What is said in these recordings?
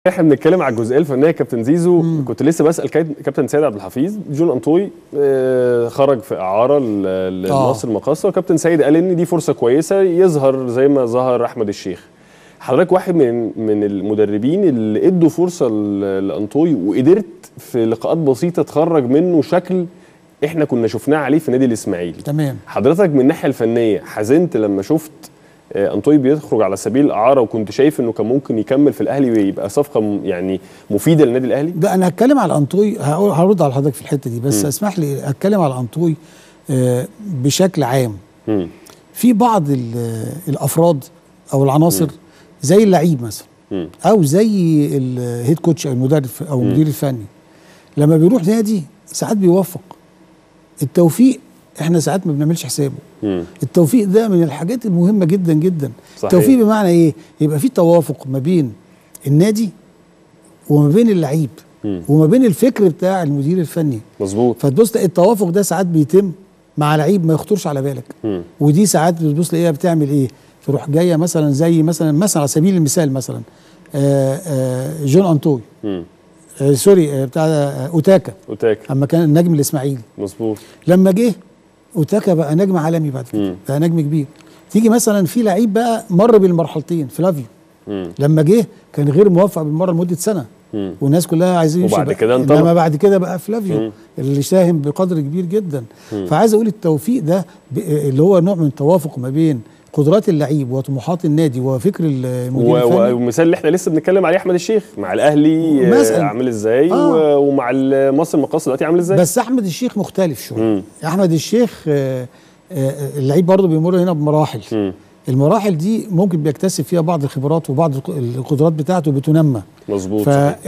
احنا بنتكلم على الجزئيه الفنيه كابتن زيزو مم. كنت لسه بسال كابتن سيد عبد الحفيظ جون انطوي آه خرج في اعاره لمصر المقاصه وكابتن سيد قال ان دي فرصه كويسه يظهر زي ما ظهر احمد الشيخ حضرتك واحد من من المدربين اللي ادوا فرصه لانطوي وقدرت في لقاءات بسيطه تخرج منه شكل احنا كنا شفناه عليه في نادي الاسماعيلي تمام حضرتك من الناحيه الفنيه حزنت لما شفت انطوي بيخرج على سبيل الاعاره وكنت شايف انه كان ممكن يكمل في الاهلي ويبقى صفقه يعني مفيده للنادي الاهلي ده انا هتكلم على انطوي هرد على حضرتك في الحته دي بس م. اسمح لي اتكلم على انطوي بشكل عام م. في بعض الافراد او العناصر م. زي اللعيب مثلا م. او زي الهيد كوتش او المدرب او المدير الفني لما بيروح نادي ساعات بيوفق التوفيق احنا ساعات ما بنعملش حسابه مم. التوفيق ده من الحاجات المهمه جدا جدا صحيح. التوفيق بمعنى ايه يبقى في توافق ما بين النادي وما بين اللعيب مم. وما بين الفكر بتاع المدير الفني مظبوط فتبص التوافق ده ساعات بيتم مع لعيب ما يخطرش على بالك مم. ودي ساعات بتبص تلاقيها بتعمل ايه تروح جايه مثلا زي مثلا مثلا على سبيل المثال مثلا آآ آآ جون انطوي مم. آه سوري آه بتاع آه اوتاكا اوتاكا اما كان النجم الاسماعيلي مظبوط لما جه اوتاكا بقى نجم عالمي بعد كده بقى نجم كبير تيجي مثلا في لعيب بقى مر بالمرحلتين فلافيو مم. لما جه كان غير موفق بالمره لمده سنه مم. والناس كلها عايزين يمشي وبعد كده انطلق انما بعد كده بقى فلافيو مم. اللي ساهم بقدر كبير جدا مم. فعايز اقول التوفيق ده اللي هو نوع من التوافق ما بين قدرات اللعيب وطموحات النادي وفكر المدير الفني والمثال اللي احنا لسه بنتكلم عليه احمد الشيخ مع الاهلي مثلا عامل ازاي آه. ومع مصر المقاصه دلوقتي عامل ازاي بس احمد الشيخ مختلف شويه احمد الشيخ آه اللعيب برضه بيمر هنا بمراحل م. المراحل دي ممكن بيكتسب فيها بعض الخبرات وبعض القدرات بتاعته بتنمى مظبوط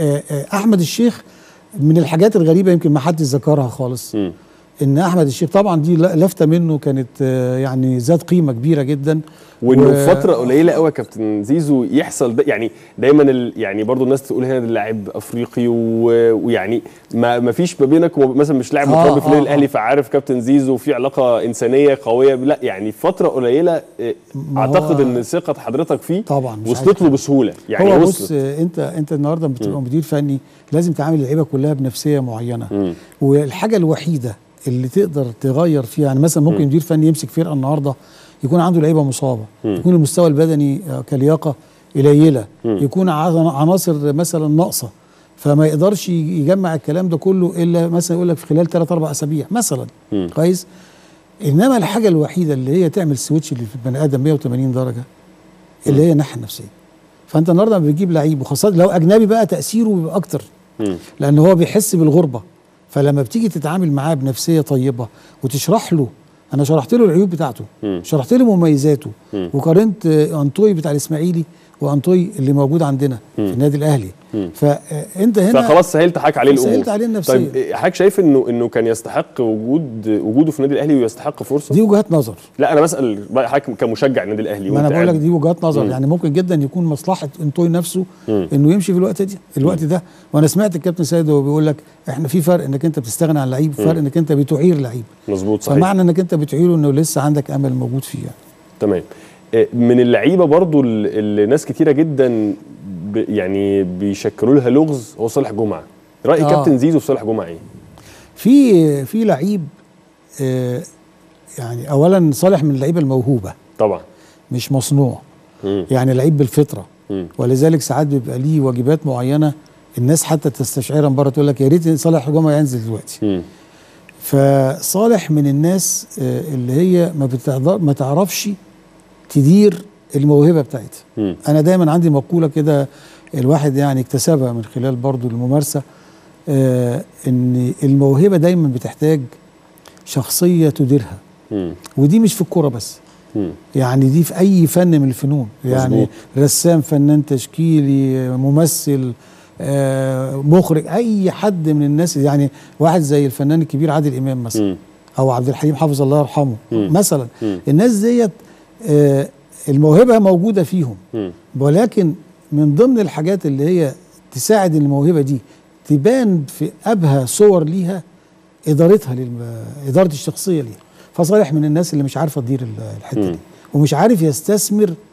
فاحمد الشيخ من الحاجات الغريبه يمكن ما حدش ذكرها خالص م. ان احمد الشيخ طبعا دي لفته منه كانت يعني ذات قيمه كبيره جدا وانه و... فتره قليله قوي يا كابتن زيزو يحصل ده يعني دايما ال... يعني برضو الناس تقول هنا ده لاعب افريقي و... ويعني ما... ما فيش ما بينك مثلا مش لاعب متربي آه في النادي آه الاهلي فعارف كابتن زيزو في علاقه انسانيه قويه لا يعني فتره قليله اعتقد ان ثقه حضرتك فيه طبعا وصلت له بسهوله يعني هو بص انت انت النهارده بتبقى مدير فني لازم تعامل اللعيبه كلها بنفسيه معينه م. والحاجه الوحيده اللي تقدر تغير فيها يعني مثلا ممكن مدير فني يمسك فرقه النهارده يكون عنده لعيبه مصابه م. يكون المستوى البدني كلياقه قليله يكون عناصر مثلا ناقصه فما يقدرش يجمع الكلام ده كله الا مثلا يقول لك في خلال 3 4 اسابيع مثلا م. كويس انما الحاجه الوحيده اللي هي تعمل سويتش اللي في البني ادم 180 درجه اللي هي الناحيه النفسيه فانت النهارده لما بتجيب لعيب وخاصه لو اجنبي بقى تاثيره بيبقى اكتر لان هو بيحس بالغربه فلما بتيجي تتعامل معاه بنفسيه طيبه وتشرح له انا شرحت له العيوب بتاعته م. شرحت له مميزاته م. وقارنت انطوي بتاع الاسماعيلي وانطوي اللي موجود عندنا م. في النادي الاهلي م. فانت هنا فخلاص سهلت حضرتك عليه الامور سهلت عليه النفسيه طيب حضرتك شايف انه انه كان يستحق وجود وجوده في النادي الاهلي ويستحق فرصه دي وجهات نظر لا انا بسال حضرتك كمشجع النادي الاهلي ما انا بقول لك دي وجهات نظر م. يعني ممكن جدا يكون مصلحه انطوي نفسه م. انه يمشي في الوقت دي الوقت م. ده وانا سمعت الكابتن سيد وهو بيقول لك احنا في فرق انك انت بتستغنى عن لعيب فرق انك انت بتعير لعيب مظبوط صحيح فمعنى انك انت بتعيره انه لسه عندك امل موجود فيه يعني. تمام من اللعيبه برضو اللي ناس كتيره جدا يعني بيشكلوا لها لغز هو صالح جمعه راي آه. كابتن زيزو في صالح جمعه ايه في في لعيب آه يعني اولا صالح من اللعيبه الموهوبه طبعا مش مصنوع م. يعني لعيب بالفطره م. ولذلك ساعات بيبقى ليه واجبات معينه الناس حتى تستشعرها من بره تقول لك يا ريت صالح جمعه ينزل دلوقتي م. فصالح من الناس آه اللي هي ما بتقدر ما تعرفش تدير الموهبه بتاعتها م. انا دايما عندي مقوله كده الواحد يعني اكتسبها من خلال برضو الممارسه آه ان الموهبه دايما بتحتاج شخصيه تديرها م. ودي مش في الكوره بس م. يعني دي في اي فن من الفنون يعني مزبوط. رسام فنان تشكيلي ممثل آه مخرج اي حد من الناس يعني واحد زي الفنان الكبير عادل امام مثلا م. او عبد الحليم حافظ الله يرحمه م. مثلا م. الناس ديت آه الموهبه موجوده فيهم م. ولكن من ضمن الحاجات اللي هي تساعد الموهبه دي تبان في ابهى صور ليها ادارتها للم... اداره الشخصيه ليها فصالح من الناس اللي مش عارفه تدير الحته م. دي ومش عارف يستثمر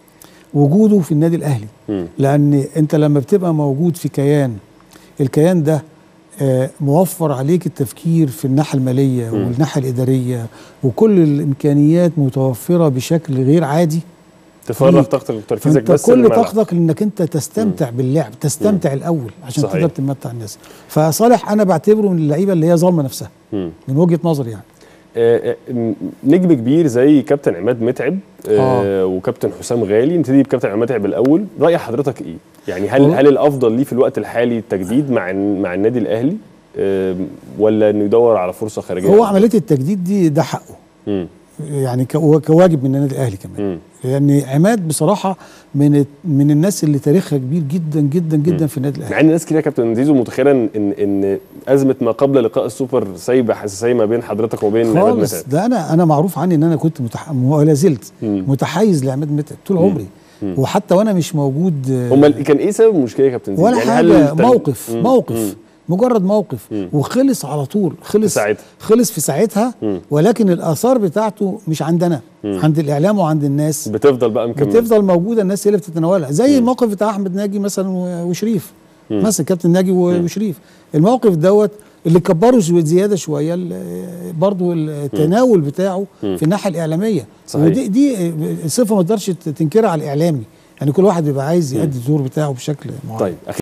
وجوده في النادي الاهلي مم. لان انت لما بتبقى موجود في كيان الكيان ده آه، موفر عليك التفكير في الناحيه الماليه والناحيه الاداريه وكل الامكانيات متوفره بشكل غير عادي تفرغ ليك. طاقتك وتركيزك فانت بس كل للملعب. طاقتك انك انت تستمتع باللعب تستمتع الاول عشان صحيح. تقدر تمتع الناس فصالح انا بعتبره من اللعيبه اللي هي ظالمه نفسها مم. من وجهه نظري يعني آه، آه، نجم كبير زي كابتن عماد متعب آه وكابتن حسام غالي نبتدي بكابتن عماد متعب الاول راي حضرتك ايه يعني هل والله- هل الافضل ليه في الوقت الحالي التجديد مع مع النادي الاهلي آه ولا انه يدور على فرصه خارجيه هو عمليه التجديد دي ده حقه مم. يعني كو- كواجب من النادي الاهلي كمان مم. لان عماد بصراحه من من الناس اللي تاريخها كبير جدا جدا جدا في النادي الاهلي مع ان ناس كتير يا كابتن زيزو متخيله ان ان ازمه ما قبل لقاء السوبر سايبه حساسيه ما بين حضرتك وبين عماد خالص متعب ده انا انا معروف عني ان انا كنت متح... ولا زلت مم. متحيز لعماد متعب طول عمري وحتى وانا مش موجود آه، امال كان ايه سبب المشكله يا كابتن زيزو ولا هل حاجه التج- موقف مم. موقف مم. مجرد موقف مم. وخلص على طول خلص في ساعتها. خلص في ساعتها مم. ولكن الاثار بتاعته مش عندنا عند الاعلام وعند الناس بتفضل بقى مكمل بتفضل موجوده الناس هي اللي بتتناولها زي الموقف بتاع احمد ناجي مثلا و- وشريف مثلا كابتن ناجي و- وشريف الموقف دوت اللي كبره شو- زياده شويه ال- برضو التناول بتاعه في الناحيه الاعلاميه صحيح. ودي دي صفه ما تقدرش تنكرها على الاعلامي يعني كل واحد بيبقى عايز يأدي الدور بتاعه بشكل معين طيب